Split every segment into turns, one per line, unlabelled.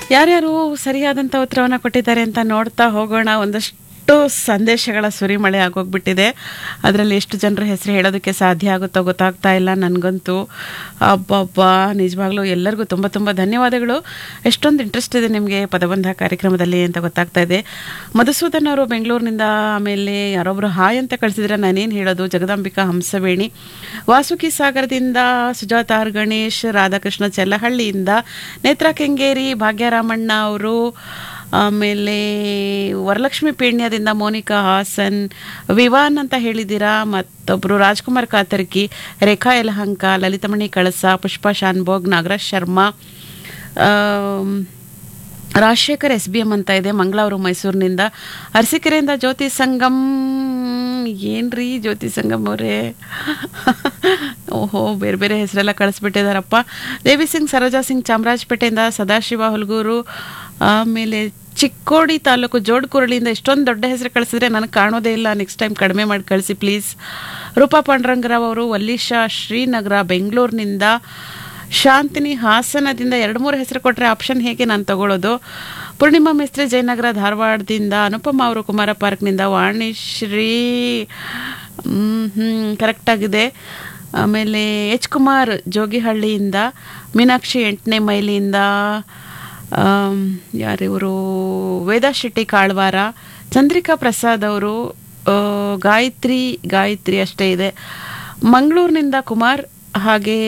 ಯಾರ್ಯಾರು ಸರಿಯಾದಂಥ ಉತ್ತರವನ್ನು ಕೊಟ್ಟಿದ್ದಾರೆ ಅಂತ ನೋಡ್ತಾ ಹೋಗೋಣ ಒಂದಷ್ಟು ಸಂದೇಶಗಳ ಸುರಿಮಳೆ ಆಗೋಗ್ಬಿಟ್ಟಿದೆ ಅದರಲ್ಲಿ ಎಷ್ಟು ಜನರ ಹೆಸರು ಹೇಳೋದಕ್ಕೆ ಸಾಧ್ಯ ಆಗುತ್ತೋ ಗೊತ್ತಾಗ್ತಾ ಇಲ್ಲ ನನಗಂತೂ ಅಬ್ಬಬ್ಬ ನಿಜವಾಗ್ಲೂ ಎಲ್ಲರಿಗೂ ತುಂಬ ತುಂಬ ಧನ್ಯವಾದಗಳು ಎಷ್ಟೊಂದು ಇಂಟ್ರೆಸ್ಟ್ ಇದೆ ನಿಮಗೆ ಪದಬಂಧ ಕಾರ್ಯಕ್ರಮದಲ್ಲಿ ಅಂತ ಗೊತ್ತಾಗ್ತಾ ಇದೆ ಮಧುಸೂದನ್ ಅವರು ಬೆಂಗಳೂರಿನಿಂದ ಆಮೇಲೆ ಯಾರೊಬ್ಬರು ಹಾಯ್ ಅಂತ ಕಳಿಸಿದ್ರೆ ನಾನೇನು ಹೇಳೋದು ಜಗದಾಂಬಿಕಾ ಹಂಸವೇಣಿ ವಾಸುಕಿ ಸಾಗರದಿಂದ ಸುಜಾತ ಆರ್ ಗಣೇಶ್ ರಾಧಾಕೃಷ್ಣ ಚೆಲ್ಲಹಳ್ಳಿಯಿಂದ ನೇತ್ರ ಕೆಂಗೇರಿ ಭಾಗ್ಯರಾಮಣ್ಣ ಅವರು ಆಮೇಲೆ ವರಲಕ್ಷ್ಮಿ ಪೀಣ್ಯದಿಂದ ಮೋನಿಕಾ ಹಾಸನ್ ವಿವಾನ್ ಅಂತ ಹೇಳಿದ್ದೀರಾ ಮತ್ತೊಬ್ಬರು ರಾಜ್ಕುಮಾರ್ ಕಾತರ್ಕಿ ರೇಖಾ ಯಲಹಂಕ ಲಲಿತಮಣಿ ಕಳಸ ಪುಷ್ಪಾ ಶಾನ್ಭೋಗ್ ನಾಗರಾಜ್ ಶರ್ಮಾ ಆಮ್, ರಾಜಶೇಖರ್ ಎಸ್ ಬಿ ಎಂ ಅಂತ ಇದೆ ಮಂಗಳೂರು ಮೈಸೂರಿನಿಂದ ಅರಸೀಕೆರೆಯಿಂದ ಜ್ಯೋತಿ ಸಂಗಮ್ ಏನ್ರಿ ಜ್ಯೋತಿ ಸಂಗಮ್ ಅವರೇ ಓಹೋ ಬೇರೆ ಬೇರೆ ಹೆಸರೆಲ್ಲ ಕಳಿಸ್ಬಿಟ್ಟಿದಾರಪ್ಪ ದೇವಿ ಸಿಂಗ್ ಸರೋಜಾ ಸಿಂಗ್ ಚಾಮರಾಜಪೇಟೆಯಿಂದ ಸದಾಶಿವ ಹುಲ್ಗೂರು ಆಮೇಲೆ ಚಿಕ್ಕೋಡಿ ತಾಲೂಕು ಜೋಡ್ಕುರಳಿಯಿಂದ ಇಷ್ಟೊಂದು ದೊಡ್ಡ ಹೆಸರು ಕಳಿಸಿದ್ರೆ ನನಗೆ ಕಾಣೋದೇ ಇಲ್ಲ ನೆಕ್ಸ್ಟ್ ಟೈಮ್ ಕಡಿಮೆ ಮಾಡಿ ಕಳಿಸಿ ಪ್ಲೀಸ್ ರೂಪಾ ಪಾಂಡುರಂಗರಾವ್ ಅವರು ವಲ್ಲಿಶಾ ಶ್ರೀನಗರ ಬೆಂಗಳೂರಿನಿಂದ ಶಾಂತಿನಿ ಹಾಸನದಿಂದ ಎರಡು ಮೂರು ಹೆಸರು ಕೊಟ್ಟರೆ ಆಪ್ಷನ್ ಹೇಗೆ ನಾನು ತಗೊಳ್ಳೋದು ಪೂರ್ಣಿಮಾ ಮಿಸ್ತ್ರಿ ಜಯನಗರ ಧಾರವಾಡದಿಂದ ಅನುಪಮ ಅವರು ಕುಮಾರ ಪಾರ್ಕ್ನಿಂದ ವಾಣಿಶ್ರೀ ಹ್ಞೂ ಕರೆಕ್ಟಾಗಿದೆ ಆಮೇಲೆ ಎಚ್ ಕುಮಾರ್ ಜೋಗಿಹಳ್ಳಿಯಿಂದ ಮೀನಾಕ್ಷಿ ಎಂಟನೇ ಮೈಲಿಯಿಂದ ಆಮ್, ಯಾರಿವರು ವೇದಾ ಶೆಟ್ಟಿ ಕಾಳ್ವಾರ ಚಂದ್ರಿಕಾ ಪ್ರಸಾದ್ ಅವರು ಆ, ಗಾಯತ್ರಿ ಗಾಯತ್ರಿ ಅಷ್ಟೇ ಇದೆ ಮಂಗಳೂರಿನಿಂದ ಕುಮಾರ್ ಹಾಗೆ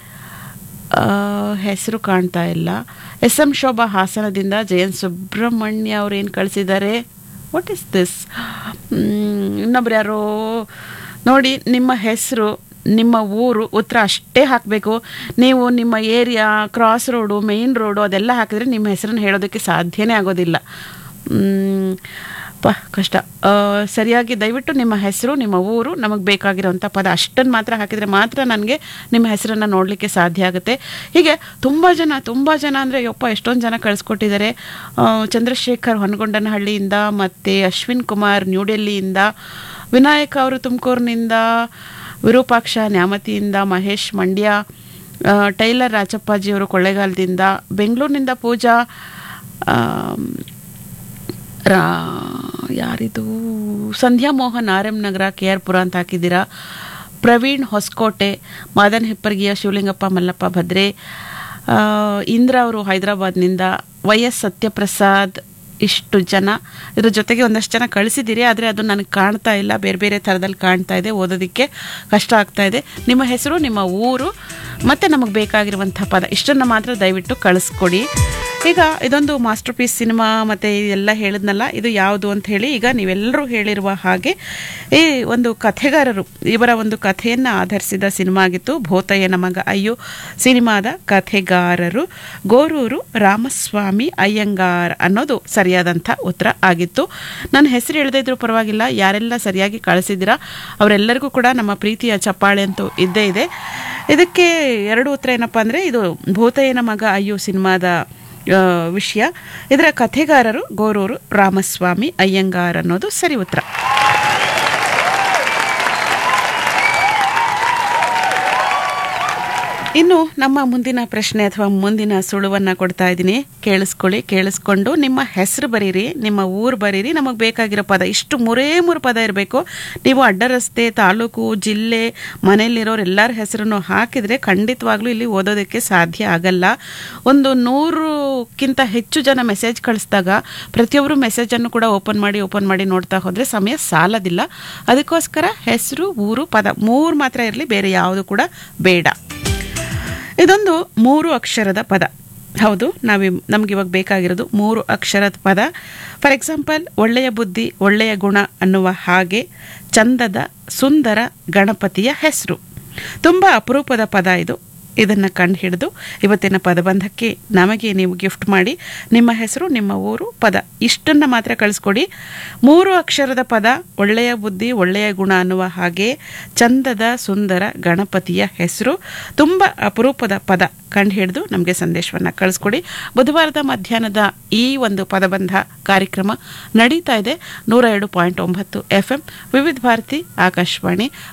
ಆ, ಹೆಸರು ಕಾಣ್ತಾ ಇಲ್ಲ ಎಸ್ ಎಂ ಶೋಭಾ ಹಾಸನದಿಂದ ಜಯಂತ್ ಸುಬ್ರಹ್ಮಣ್ಯ ಅವ್ರು ಏನು ಕಳಿಸಿದ್ದಾರೆ ವಾಟ್ ಇಸ್ ದಿಸ್ ಇನ್ನೊಬ್ರು ಯಾರೋ ನೋಡಿ ನಿಮ್ಮ ಹೆಸರು ನಿಮ್ಮ ಊರು ಉತ್ತರ ಅಷ್ಟೇ ಹಾಕಬೇಕು ನೀವು ನಿಮ್ಮ area cross road main road ಅದೆಲ್ಲ ಹಾಕಿದ್ರೆ ನಿಮ್ಮ ಹೆಸರನ್ನು ಹೇಳೋದಕ್ಕೆ ಸಾಧ್ಯನೇ ಆಗೋದಿಲ್ಲ ಮ್, ಪ ಕಷ್ಟ ಆ, ಸರಿಯಾಗಿ ದಯವಿಟ್ಟು ನಿಮ್ಮ ಹೆಸರು ನಿಮ್ಮ ಊರು ನಮಗೆ ಬೇಕಾಗಿರೋಂಥ ಪದ ಅಷ್ಟನ್ನು ಮಾತ್ರ ಹಾಕಿದರೆ ಮಾತ್ರ ನನಗೆ ನಿಮ್ಮ ಹೆಸರನ್ನು ನೋಡಲಿಕ್ಕೆ ಸಾಧ್ಯ ಆಗುತ್ತೆ ಹೀಗೆ ತುಂಬ ಜನ ತುಂಬ ಜನ ಅಂದರೆ ಯಪ್ಪ ಎಷ್ಟೊಂದು ಜನ ಕಳಿಸ್ಕೊಟ್ಟಿದ್ದಾರೆ ಆ, ಚಂದ್ರಶೇಖರ್ ಹೊನಗೊಂಡನಹಳ್ಳಿಯಿಂದ ಮತ್ತು ಅಶ್ವಿನ್ ಕುಮಾರ್ ನ್ಯೂಡೆಲ್ಲಿಯಿಂದ ವಿನಾಯಕ್ ಅವರು ತುಮಕೂರಿನಿಂದ ವಿರೂಪಾಕ್ಷ ನ್ಯಾಮತಿಯಿಂದ ಮಹೇಶ್ ಮಂಡ್ಯ ಆ, ಟೈಲರ್ ರಾಜಪ್ಪಾಜಿಯವರು ಕೊಳ್ಳೇಗಾಲದಿಂದ ಬೆಂಗಳೂರಿನಿಂದ ಪೂಜಾ ಆಮ್, ರಾ ಯಾರಿದು Sandhya Mohan R M Nagar K R Pura ಅಂತ ಹಾಕಿದ್ದೀರಾ ಪ್ರವೀಣ್ ಹೊಸಕೋಟೆ ಮಾದನ್ ಹೆಪ್ಪರ್ಗಿಯ ಶಿವಲಿಂಗಪ್ಪ ಮಲ್ಲಪ್ಪ ಭದ್ರೆ ಆ, ಇಂದ್ರ ಅವರು ಹೈದರಾಬಾದ್ನಿಂದ ವೈ ಎಸ್ ಸತ್ಯಪ್ರಸಾದ್ ಇಷ್ಟು ಜನ ಇದ್ರ ಜೊತೆಗೆ ಒಂದಷ್ಟು ಜನ ಕಳಿಸಿದ್ದೀರಿ ಆದರೆ ಅದು ನನಗೆ ಕಾಣ್ತಾ ಇಲ್ಲ ಬೇರೆ ಬೇರೆ ಥರದಲ್ಲಿ ಕಾಣ್ತಾ ಇದೆ ಓದೋದಕ್ಕೆ ಕಷ್ಟ ಆಗ್ತಾ ಇದೆ ನಿಮ್ಮ ಹೆಸರು ನಿಮ್ಮ ಊರು ಮತ್ತು ನಮಗೆ ಬೇಕಾಗಿರುವಂಥ ಪದ ಇಷ್ಟನ್ನು ಮಾತ್ರ ದಯವಿಟ್ಟು ಕಳಿಸ್ಕೊಡಿ ಈಗ ಇದೊಂದು ಮಾಸ್ಟರ್ ಪೀಸ್ ಸಿನಿಮಾ ಮತ್ತು ಎಲ್ಲ ಹೇಳಿದ್ನಲ್ಲ ಇದು ಯಾವುದು ಅಂತ ಹೇಳಿ ಈಗ ನೀವೆಲ್ಲರೂ ಹೇಳಿರುವ ಹಾಗೆ ಈ ಒಂದು ಕಥೆಗಾರರು ಇವರ ಒಂದು ಕಥೆಯನ್ನು ಆಧರಿಸಿದ ಸಿನಿಮಾ ಆಗಿತ್ತು ಭೂತಯ್ಯನ ಮಗ ಅಯ್ಯೋ ಸಿನಿಮಾದ ಕಥೆಗಾರರು ಗೋರೂರು ರಾಮಸ್ವಾಮಿ ಅಯ್ಯಂಗಾರ್ ಅನ್ನೋದು ಸರಿಯಾದಂಥ ಉತ್ತರ ಆಗಿತ್ತು ನನ್ನ ಹೆಸರು ಹೇಳದೇ ಇದ್ರೂ ಪರವಾಗಿಲ್ಲ ಯಾರೆಲ್ಲ ಸರಿಯಾಗಿ ಕಳಿಸಿದ್ದೀರಾ ಅವರೆಲ್ಲರಿಗೂ ಕೂಡ ನಮ್ಮ ಪ್ರೀತಿಯ ಚಪ್ಪಾಳೆ ಅಂತೂ ಇದ್ದೇ ಇದೆ ಇದಕ್ಕೆ ಎರಡು ಉತ್ತರ ಏನಪ್ಪ ಅಂದರೆ ಇದು ಭೂತಯ್ಯನ ಮಗ ಅಯ್ಯೋ ಸಿನಿಮಾದ ಆ, ವಿಷಯ ಇದರ ಕಥೆಗಾರರು ಗೋರೂರು ರಾಮಸ್ವಾಮಿ ಅಯ್ಯಂಗಾರ್ ಅನ್ನೋದು ಸರಿ ಉತ್ತರ ಇನ್ನು ನಮ್ಮ ಮುಂದಿನ ಪ್ರಶ್ನೆ ಅಥವಾ ಮುಂದಿನ ಸುಳುವನ್ನು ಕೊಡ್ತಾ ಇದ್ದೀನಿ ಕೇಳಿಸ್ಕೊಳ್ಳಿ ಕೇಳಿಸ್ಕೊಂಡು ನಿಮ್ಮ ಹೆಸರು ಬರೀರಿ ನಿಮ್ಮ ಊರು ಬರೀರಿ ನಮಗೆ ಬೇಕಾಗಿರೋ ಪದ ಇಷ್ಟು ಮೂರೇ ಮೂರು ಪದ ಇರಬೇಕು ನೀವು ಅಡ್ಡ ರಸ್ತೆ ತಾಲೂಕು ಜಿಲ್ಲೆ ಮನೆಯಲ್ಲಿರೋರು ಎಲ್ಲರ ಹೆಸರನ್ನು ಹಾಕಿದರೆ ಖಂಡಿತವಾಗ್ಲೂ ಇಲ್ಲಿ ಓದೋದಕ್ಕೆ ಸಾಧ್ಯ ಆಗಲ್ಲ ಒಂದು ನೂರಕ್ಕಿಂತ ಹೆಚ್ಚು ಜನ ಮೆಸೇಜ್ ಕಳಿಸಿದಾಗ ಪ್ರತಿಯೊಬ್ಬರು ಮೆಸೇಜನ್ನು ಕೂಡ ಓಪನ್ ಮಾಡಿ ಓಪನ್ ಮಾಡಿ ನೋಡ್ತಾ ಹೋದರೆ ಸಮಯ ಸಾಲದಿಲ್ಲ ಅದಕ್ಕೋಸ್ಕರ ಹೆಸರು ಊರು ಪದ ಮೂರು ಮಾತ್ರ ಇರಲಿ ಬೇರೆ ಯಾವುದು ಕೂಡ ಬೇಡ ಇದೊಂದು ಮೂರು ಅಕ್ಷರದ ಪದ ಹೌದು ನಾವಿ ನಮ್ಗೆ ಇವಾಗ ಬೇಕಾಗಿರೋದು ಮೂರು ಅಕ್ಷರದ ಪದ ಫಾರ್ ಎಕ್ಸಾಂಪಲ್ ಒಳ್ಳೆಯ ಬುದ್ಧಿ ಒಳ್ಳೆಯ ಗುಣ ಅನ್ನುವ ಹಾಗೆ ಚಂದದ ಸುಂದರ ಗಣಪತಿಯ ಹೆಸರು ತುಂಬ ಅಪರೂಪದ ಪದ ಇದು ಇದನ್ನು ಕಂಡು ಹಿಡಿದು ಇವತ್ತಿನ ಪದಬಂಧಕ್ಕೆ ನಮಗೆ ನೀವು ಗಿಫ್ಟ್ ಮಾಡಿ ನಿಮ್ಮ ಹೆಸರು ನಿಮ್ಮ ಊರು ಪದ ಇಷ್ಟನ್ನು ಮಾತ್ರ ಕಳಿಸ್ಕೊಡಿ ಮೂರು ಅಕ್ಷರದ ಪದ ಒಳ್ಳೆಯ ಬುದ್ಧಿ ಒಳ್ಳೆಯ ಗುಣ ಅನ್ನುವ ಹಾಗೆ ಚಂದದ ಸುಂದರ ಗಣಪತಿಯ ಹೆಸರು ತುಂಬ ಅಪರೂಪದ ಪದ ಕಂಡು ಹಿಡಿದು ನಮಗೆ ಸಂದೇಶವನ್ನು ಕಳಿಸ್ಕೊಡಿ ಬುಧವಾರದ ಮಧ್ಯಾಹ್ನದ ಈ ಒಂದು ಪದಬಂಧ ಕಾರ್ಯಕ್ರಮ ನಡೀತಾ ಇದೆ ನೂರ ಎರಡು ಪಾಯಿಂಟ್ ಒಂಬತ್ತು ಎಫ್ ಎಂ ವಿವಿಧ ಭಾರತಿ ಆಕಾಶವಾಣಿ